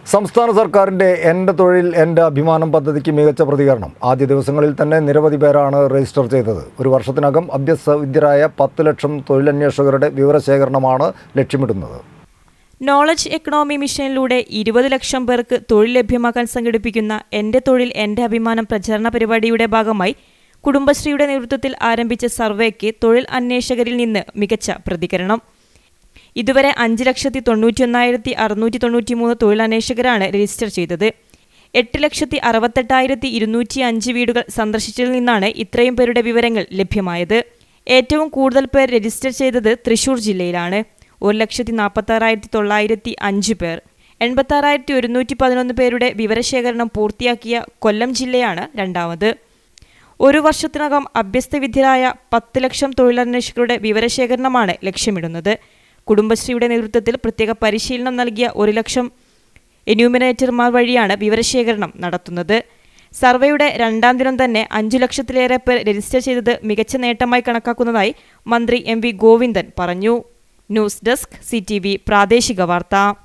സംസ്ഥാന സർക്കാരിന്റെ എൻ്റെ തൊഴിൽ എൻ്റെ അഭിമാനം പദ്ധതിക്ക് മികച്ച പ്രതികരണം ആദ്യ ദിവസങ്ങളിൽ തന്നെ നിരവധി പേരാണ് രജിസ്റ്റർ ചെയ്തത് ഒരു വർഷത്തിനകം അഭ്യസ്തവിദ്യരായ പത്ത് ലക്ഷം തൊഴിലന്വേഷകരുടെ വിവരശേഖരണമാണ് ലക്ഷ്യമിടുന്നത് നോളജ് എക്കണോമി മിഷനിലൂടെ ഇരുപത് ലക്ഷം പേർക്ക് തൊഴിൽ ലഭ്യമാക്കാൻ സംഘടിപ്പിക്കുന്ന എൻ്റെ തൊഴിൽ എൻ്റെ അഭിമാനം പ്രചരണ പരിപാടിയുടെ ഭാഗമായി കുടുംബശ്രീയുടെ നേതൃത്വത്തിൽ ആരംഭിച്ച സർവേക്ക് തൊഴിൽ അന്വേഷകരിൽ നിന്ന് മികച്ച പ്രതികരണം ഇതുവരെ അഞ്ച് ലക്ഷത്തി തൊണ്ണൂറ്റിയൊന്നായിരത്തി അറുന്നൂറ്റി തൊണ്ണൂറ്റി മൂന്ന് തൊഴിലന്വേഷകരാണ് രജിസ്റ്റർ ചെയ്തത് എട്ട് ലക്ഷത്തി അറുപത്തെട്ടായിരത്തി ഇരുന്നൂറ്റി അഞ്ച് വീടുകൾ സന്ദർശിച്ചതിൽ നിന്നാണ് ഇത്രയും പേരുടെ വിവരങ്ങൾ ലഭ്യമായത് ഏറ്റവും കൂടുതൽ പേർ രജിസ്റ്റർ ചെയ്തത് തൃശൂർ ജില്ലയിലാണ് ഒരു ലക്ഷത്തി നാൽപ്പത്താറായിരത്തി തൊള്ളായിരത്തി അഞ്ച് പേർ എൺപത്താറായിരത്തി ഒരുന്നൂറ്റി പതിനൊന്ന് പേരുടെ വിവരശേഖരണം പൂർത്തിയാക്കിയ കൊല്ലം ജില്ലയാണ് രണ്ടാമത് ഒരു വർഷത്തിനകം അഭ്യസ്തവിദ്യരായ പത്ത് ലക്ഷം തൊഴിലന്വേഷകരുടെ വിവരശേഖരണമാണ് ലക്ഷ്യമിടുന്നത് കുടുംബശ്രീയുടെ നേതൃത്വത്തിൽ പ്രത്യേക പരിശീലനം നൽകിയ ഒരു ലക്ഷം എന്യൂമിനേറ്റർമാർ വഴിയാണ് വിവരശേഖരണം നടത്തുന്നത് സർവേയുടെ രണ്ടാം ദിനം തന്നെ അഞ്ചു ലക്ഷത്തിലേറെ പേർ രജിസ്റ്റർ ചെയ്തത് മികച്ച നേട്ടമായി കണക്കാക്കുന്നതായി മന്ത്രി എം വി ഗോവിന്ദൻ പറഞ്ഞു ന്യൂസ് ഡെസ്ക് സി പ്രാദേശിക വാർത്ത